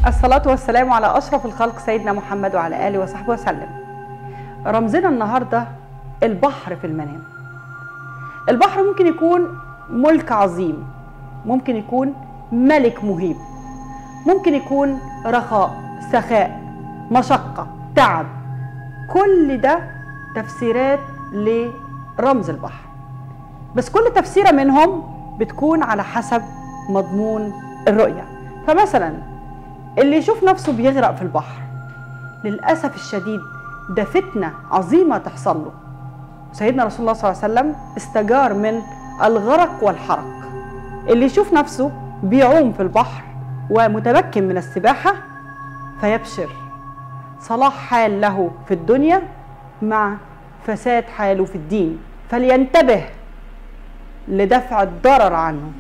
الصلاة والسلام على أشرف الخلق سيدنا محمد وعلى آله وصحبه وسلم رمزنا النهاردة البحر في المنام البحر ممكن يكون ملك عظيم ممكن يكون ملك مهيب ممكن يكون رخاء سخاء مشقة تعب كل ده تفسيرات لرمز البحر بس كل تفسيرة منهم بتكون على حسب مضمون الرؤية فمثلا اللي يشوف نفسه بيغرق في البحر للأسف الشديد ده فتنة عظيمة تحصل له سيدنا رسول الله صلى الله عليه وسلم استجار من الغرق والحرق اللي يشوف نفسه بيعوم في البحر ومتمكن من السباحة فيبشر صلاح حال له في الدنيا مع فساد حاله في الدين فلينتبه لدفع الضرر عنه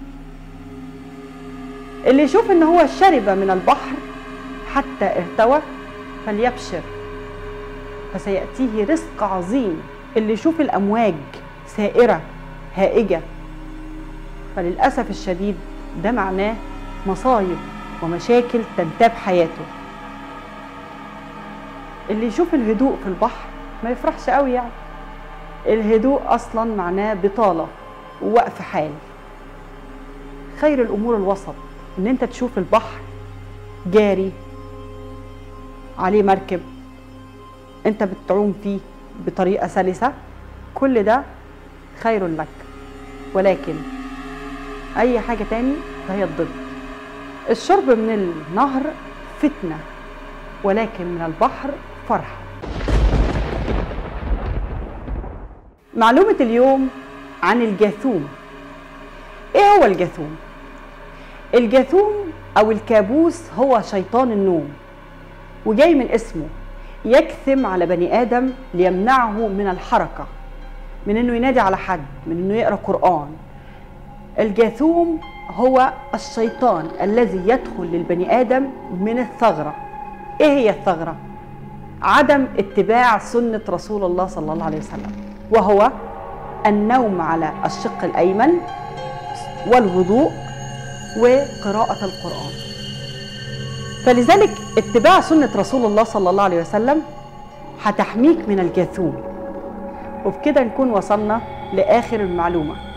اللي يشوف ان هو شرب من البحر حتى ارتوى فليبشر فسيأتيه رزق عظيم اللي يشوف الأمواج سائرة هائجة فللأسف الشديد ده معناه مصايب ومشاكل تنتاب حياته اللي يشوف الهدوء في البحر ما يفرحش قوي يعني الهدوء أصلا معناه بطالة ووقف حال خير الأمور الوسط ان انت تشوف البحر جاري عليه مركب انت بتعوم فيه بطريقه سلسه كل ده خير لك ولكن اي حاجه تاني فهي الضد الشرب من النهر فتنه ولكن من البحر فرحه معلومه اليوم عن الجاثوم ايه هو الجاثوم الجاثوم او الكابوس هو شيطان النوم وجاي من اسمه يكثم على بني ادم ليمنعه من الحركه من انه ينادي على حد من انه يقرا قران الجاثوم هو الشيطان الذي يدخل للبني ادم من الثغره ايه هي الثغره عدم اتباع سنه رسول الله صلى الله عليه وسلم وهو النوم على الشق الايمن والوضوء وقراءة القرآن فلذلك اتباع سنة رسول الله صلى الله عليه وسلم هتحميك من الجاثوم وبكده نكون وصلنا لآخر المعلومة